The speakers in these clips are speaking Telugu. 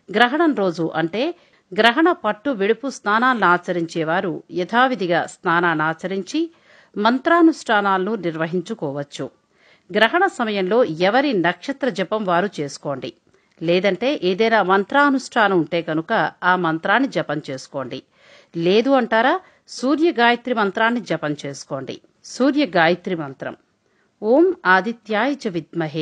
గ్రహణం రోజు అంటే గ్రహణ పట్టు విడుపు స్నానాలను ఆచరించేవారు యథావిధిగా స్నానాన్ని ఆచరించి మంత్రానుష్ఠానాలను నిర్వహించుకోవచ్చు గ్రహణ సమయంలో ఎవరి నక్షత్ర జపం వారు చేసుకోండి లేదంటే ఏదైనా మంత్రానుష్ఠానం ఉంటే కనుక ఆ మంత్రాన్ని జపం చేసుకోండి లేదు అంటారా సూర్య గాయత్రి మంత్రాన్ని జపం చేసుకోండి సూర్య గాయత్రి మంత్రం ఓం ఆదిత్యాయ చ విద్మహే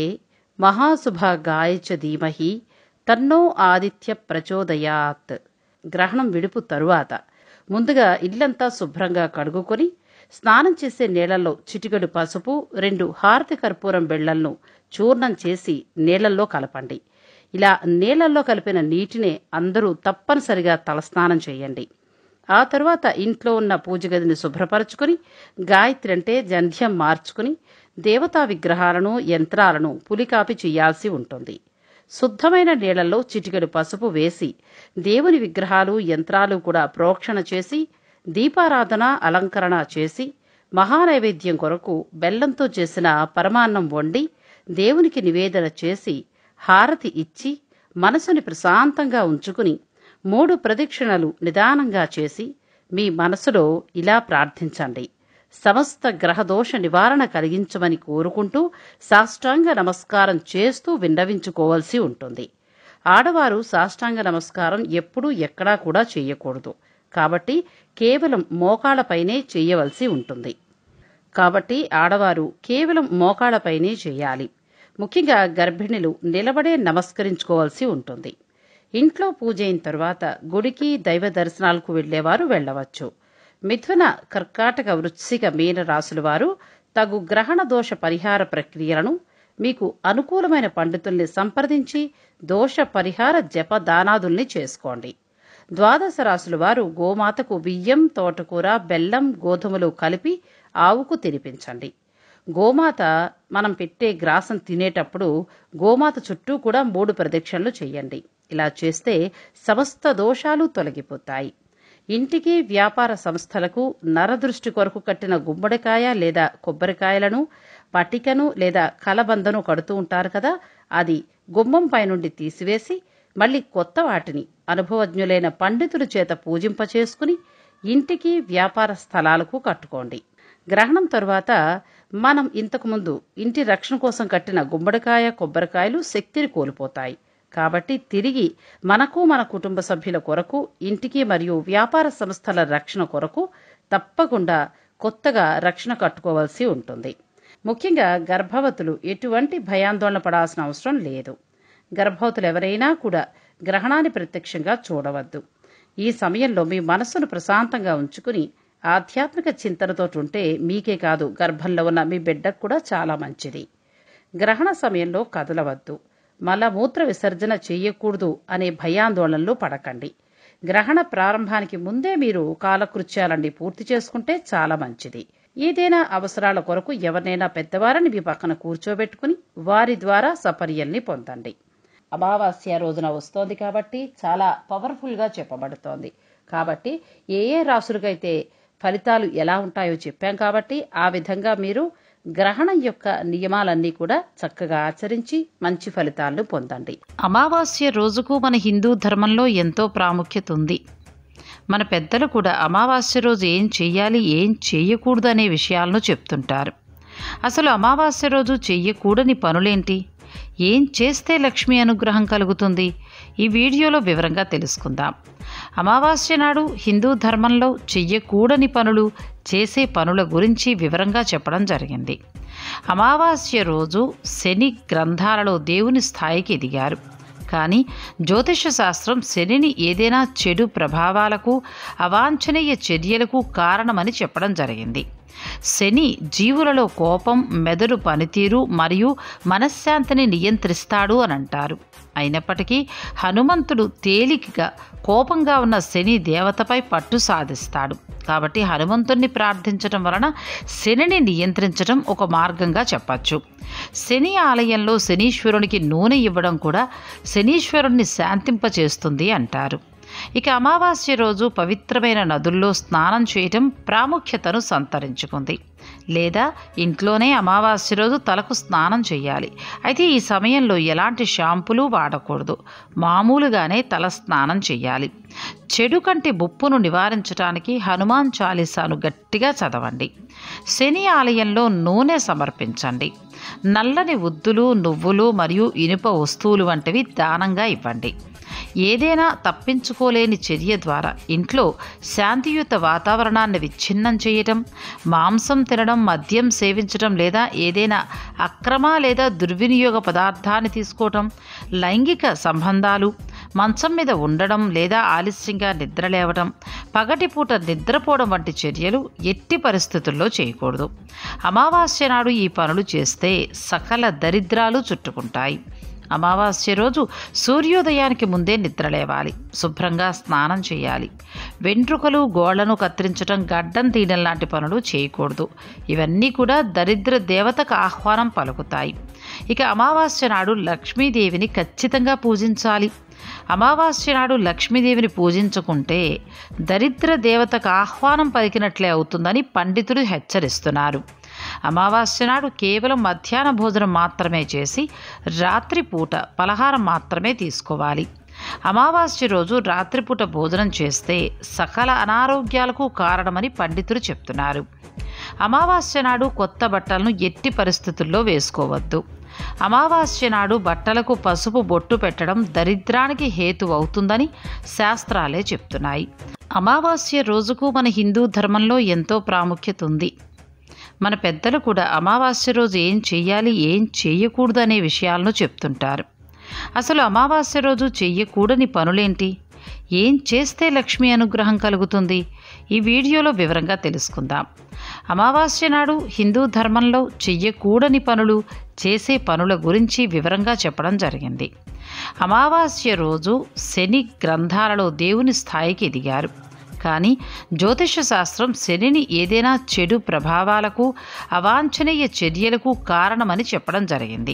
మహాశుభాగాయ చ ధీమహి తన్నో ఆదిత్య ప్రచోదయాత్ గ్రహణం విడుపు తరువాత ముందుగా ఇల్లంతా శుభ్రంగా కడుగుకొని స్నానం చేసే నీళ్లలో చిటికెడు పసుపు రెండు హారతి కర్పూరం బెళ్లలను చూర్ణం చేసి నీళ్లలో కలపండి ఇలా నీళ్లలో కలిపిన నీటినే అందరూ తప్పనిసరిగా తలస్నానం చేయండి ఆ తరువాత ఇంట్లో ఉన్న పూజ గదిని శుభ్రపరచుకుని గాయత్రి అంటే జంధ్యం మార్చుకుని దేవతా విగ్రహాలను యంత్రాలను పులికాపి చేయాల్సి ఉంటుంది శుద్ధమైన నీళ్లలో చిటికెడు పసుపు వేసి దేవుని విగ్రహాలు యంత్రాలు కూడా ప్రోక్షణ చేసి దీపారాధన అలంకరణ చేసి మహానైవేద్యం కొరకు బెల్లంతో చేసిన పరమాన్నం వండి దేవునికి నివేదన చేసి హారతి ఇచ్చి మనసుని ప్రశాంతంగా ఉంచుకుని మూడు ప్రదక్షిణలు నిదానంగా చేసి మీ మనసులో ఇలా ప్రార్థించండి సమస్త గ్రహదోష నివారణ కలిగించమని కోరుకుంటూ సాష్టాంగ నమస్కారం చేస్తూ విన్నవించుకోవాల్సి ఉంటుంది ఆడవారు సాష్టాంగ నమస్కారం ఎప్పుడూ ఎక్కడా కూడా చేయకూడదు కాబట్టి కేవలం మోకాళ్లపైనే చేయవలసి ఉంటుంది కాబట్టి ఆడవారు కేవలం మోకాళ్లపైనే చేయాలి ముఖ్యంగా గర్భిణులు నిలబడే నమస్కరించుకోవాల్సి ఉంటుంది ఇంట్లో పూజ అయిన తరువాత గుడికి దైవ దర్శనాలకు వెళ్లేవారు వెళ్లవచ్చు మిథున కర్కాటక వృశ్చిక మీన రాసుల వారు తగు గ్రహణ దోష పరిహార ప్రక్రియలను మీకు అనుకూలమైన పండితుల్ని సంప్రదించి దోష పరిహార జప దానాదుల్ని చేసుకోండి ద్వాదశ రాసుల వారు గోమాతకు బియ్యం తోటకూర బెల్లం గోధుమలు కలిపి ఆవుకు తినిపించండి గోమాత మనం పెట్టే గ్రాసం తినేటప్పుడు గోమాత చుట్టూ కూడా మూడు ప్రదక్షిణలు చేయండి ఇలా చేస్తే సమస్త దోషాలు తొలగిపోతాయి ఇంటికి వ్యాపార సంస్థలకు నరదృష్టి కొరకు కట్టిన గుమ్మడికాయ లేదా కొబ్బరికాయలను పటికను లేదా కలబందను కడుతూ ఉంటారు కదా అది గుమ్మం పైనుండి తీసివేసి మళ్ళీ కొత్త వాటిని అనుభవజ్ఞులైన పండితుల చేత పూజింపచేసుకుని ఇంటికి వ్యాపార స్థలాలకు కట్టుకోండి గ్రహణం తరువాత మనం ఇంతకుముందు ఇంటి రక్షణ కోసం కట్టిన గుమ్మడికాయ కొబ్బరికాయలు శక్తిని కోల్పోతాయి కాబట్టి తిరిగి మనకు మన కుటుంబ సభ్యుల కొరకు ఇంటికి మరియు వ్యాపార సంస్థల రక్షణ కొరకు తప్పకుండా కొత్తగా రక్షణ కట్టుకోవాల్సి ఉంటుంది ముఖ్యంగా గర్భవతులు ఎటువంటి భయాందోళన పడాల్సిన అవసరం లేదు గర్భవతులు ఎవరైనా కూడా గ్రహణాన్ని ప్రత్యక్షంగా చూడవద్దు ఈ సమయంలో మీ మనస్సును ప్రశాంతంగా ఉంచుకుని ఆధ్యాత్మిక చింతనతో ఉంటే మీకే కాదు గర్భంలో ఉన్న మీ బిడ్డకు కూడా చాలా మంచిది గ్రహణ సమయంలో కదలవద్దు మలమూత్ర విసర్జన చేయకూడదు అనే భయాందోళనలు పడకండి గ్రహణ ప్రారంభానికి ముందే మీరు కాలకృత్యాలన్నీ పూర్తి చేసుకుంటే చాలా మంచిది ఏదైనా అవసరాల కొరకు ఎవరినైనా పెద్దవారిని మీ పక్కన కూర్చోబెట్టుకుని వారి ద్వారా సపర్యల్ని పొందండి అమావాస్య రోజున వస్తోంది కాబట్టి చాలా పవర్ఫుల్గా చెప్పబడుతోంది కాబట్టి ఏ ఏ రాసులకైతే ఫలితాలు ఎలా ఉంటాయో చెప్పాం కాబట్టి ఆ విధంగా మీరు గ్రహణం యొక్క నియమాలన్నీ కూడా చక్కగా ఆచరించి మంచి ఫలితాలను పొందండి అమావాస్య రోజుకు మన హిందూ ధర్మంలో ఎంతో ప్రాముఖ్యత ఉంది మన పెద్దలు కూడా అమావాస్య రోజు ఏం చెయ్యాలి ఏం చెయ్యకూడదు అనే విషయాలను చెప్తుంటారు అసలు అమావాస్య రోజు చెయ్యకూడని పనులేంటి ఏం చేస్తే లక్ష్మీ అనుగ్రహం కలుగుతుంది ఈ వీడియోలో వివరంగా తెలుసుకుందాం అమావాస్య నాడు హిందూ ధర్మంలో చెయ్యకూడని పనులు చేసే పనుల గురించి వివరంగా చెప్పడం జరిగింది అమావాస్య రోజు శని గ్రంథాలలో దేవుని స్థాయికి ఎదిగారు కానీ జ్యోతిష శాస్త్రం శనిని ఏదైనా చెడు ప్రభావాలకు అవాంఛనీయ చర్యలకు కారణమని చెప్పడం జరిగింది శని జీవులలో కోపం మెదడు పనితీరు మరియు మనశ్శాంతిని నియంత్రిస్తాడు అని అంటారు అయినప్పటికీ హనుమంతుడు తేలికగా కోపంగా ఉన్న శని దేవతపై పట్టు సాధిస్తాడు కాబట్టి హనుమంతుణ్ణి ప్రార్థించడం వలన శనిని నియంత్రించడం ఒక మార్గంగా చెప్పచ్చు శని ఆలయంలో శనీశ్వరునికి నూనె ఇవ్వడం కూడా శనీశ్వరుణ్ణి శాంతింపచేస్తుంది అంటారు ఇక అమావాస్య రోజు పవిత్రమైన నదుల్లో స్నానం చేయటం ప్రాముఖ్యతను సంతరించుకుంది లేదా ఇంట్లోనే అమావాస్య రోజు తలకు స్నానం చేయాలి అయితే ఈ సమయంలో ఎలాంటి షాంపులు వాడకూడదు మామూలుగానే తల స్నానం చేయాలి చెడు కంటి బొప్పును నివారించడానికి హనుమాన్ చాలీసాను గట్టిగా చదవండి శని ఆలయంలో నూనె సమర్పించండి నల్లని ఉద్దులు నువ్వులు మరియు ఇనుప వస్తువులు వంటివి దానంగా ఇవ్వండి ఏదైనా తప్పించుకోలేని చర్య ద్వారా ఇంట్లో శాంతియుత వాతావరణాన్ని విచ్ఛిన్నం చేయటం మాంసం తినడం మద్యం సేవించడం లేదా ఏదైనా అక్రమ లేదా దుర్వినియోగ పదార్థాన్ని తీసుకోవటం లైంగిక సంబంధాలు మంచం మీద ఉండడం లేదా ఆలస్యంగా నిద్రలేవడం పగటిపూట నిద్రపోవడం వంటి చర్యలు ఎట్టి పరిస్థితుల్లో చేయకూడదు అమావాస్య నాడు ఈ పనులు చేస్తే సకల దరిద్రాలు చుట్టుకుంటాయి అమావాస్య రోజు సూర్యోదయానికి ముందే నిద్రలేవాలి శుభ్రంగా స్నానం చేయాలి వెంట్రుకలు గోళ్లను కత్తిరించడం గడ్డం తీయడం లాంటి పనులు చేయకూడదు ఇవన్నీ కూడా దరిద్ర దేవతకు ఆహ్వానం పలుకుతాయి ఇక అమావాస్య నాడు లక్ష్మీదేవిని ఖచ్చితంగా పూజించాలి అమావాస్య నాడు లక్ష్మీదేవిని పూజించుకుంటే దరిద్ర దేవతకు ఆహ్వానం పలికినట్లే అవుతుందని పండితులు హెచ్చరిస్తున్నారు అమావాస్య నాడు కేవలం మధ్యాహ్న భోజనం మాత్రమే చేసి రాత్రిపూట పలహారం మాత్రమే తీసుకోవాలి అమావాస్య రోజు రాత్రిపూట భోజనం చేస్తే సకల అనారోగ్యాలకు కారణమని పండితులు చెప్తున్నారు అమావాస్య నాడు కొత్త బట్టలను ఎట్టి పరిస్థితుల్లో వేసుకోవద్దు అమావాస్య నాడు బట్టలకు పసుపు బొట్టు పెట్టడం దరిద్రానికి హేతు అవుతుందని శాస్త్రాలే చెప్తున్నాయి అమావాస్య రోజుకు మన హిందూ ధర్మంలో ఎంతో ప్రాముఖ్యత ఉంది మన పెద్దలు కూడా అమావాస్య రోజు ఏం చెయ్యాలి ఏం చేయకూడదు అనే విషయాలను చెప్తుంటారు అసలు అమావాస్య రోజు చెయ్యకూడని పనులేంటి ఏం చేస్తే లక్ష్మీ అనుగ్రహం కలుగుతుంది ఈ వీడియోలో వివరంగా తెలుసుకుందాం అమావాస్య నాడు హిందూ ధర్మంలో చెయ్యకూడని పనులు చేసే పనుల గురించి వివరంగా చెప్పడం జరిగింది అమావాస్య రోజు శని గ్రంథాలలో దేవుని స్థాయికి ఎదిగారు కానీ జ్యోతిష శాస్త్రం శనిని ఏదైనా చెడు ప్రభావాలకు అవాంఛనీయ చర్యలకు కారణమని చెప్పడం జరిగింది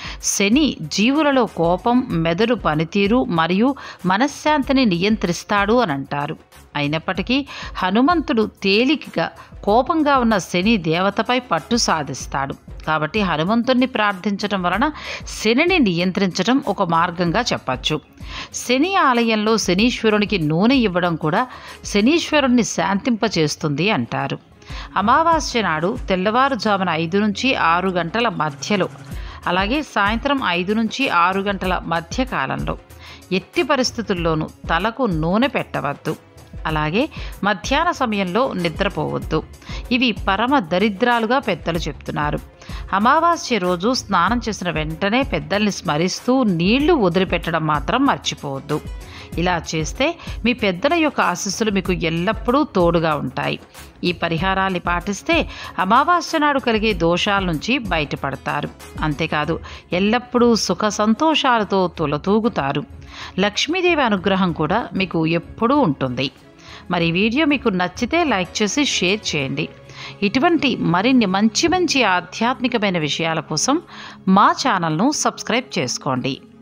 శని జీవులలో కోపం మెదడు పనితీరు మరియు మనశ్శాంతిని నియంత్రిస్తాడు అని అంటారు అయినప్పటికీ హనుమంతుడు తేలికగా కోపంగా ఉన్న శని దేవతపై పట్టు సాధిస్తాడు కాబట్టి హనుమంతుణ్ణి ప్రార్థించడం వలన శనిని నియంత్రించడం ఒక మార్గంగా చెప్పచ్చు శని ఆలయంలో శనీశ్వరునికి నూనె ఇవ్వడం కూడా శనీశ్వరుణ్ణి శాంతింపచేస్తుంది అంటారు అమావాస్య నాడు తెల్లవారుజామున ఐదు నుంచి ఆరు గంటల మధ్యలో అలాగే సాయంత్రం ఐదు నుంచి ఆరు గంటల మధ్య కాలంలో ఎట్టి పరిస్థితుల్లోనూ తలకు నూనె పెట్టవద్దు అలాగే మధ్యాహ్న సమయంలో నిద్రపోవద్దు ఇవి పరమ దరిద్రాలుగా పెద్దలు చెప్తున్నారు అమావాస్య రోజు స్నానం చేసిన వెంటనే పెద్దల్ని స్మరిస్తూ నీళ్లు వదిలిపెట్టడం మాత్రం మర్చిపోవద్దు ఇలా చేస్తే మీ పెద్దల యొక్క ఆశీస్సులు మీకు ఎల్లప్పుడూ తోడుగా ఉంటాయి ఈ పరిహారాన్ని పాటిస్తే అమావాస్య నాడు కలిగే దోషాల నుంచి బయటపడతారు అంతేకాదు ఎల్లప్పుడూ సుఖ సంతోషాలతో తులతూగుతారు లక్ష్మీదేవి అనుగ్రహం కూడా మీకు ఎప్పుడూ ఉంటుంది మరి ఈ వీడియో మీకు నచ్చితే లైక్ చేసి షేర్ చేయండి ఇటువంటి మరిన్ని మంచి మంచి ఆధ్యాత్మికమైన విషయాల కోసం మా ఛానల్ను సబ్స్క్రైబ్ చేసుకోండి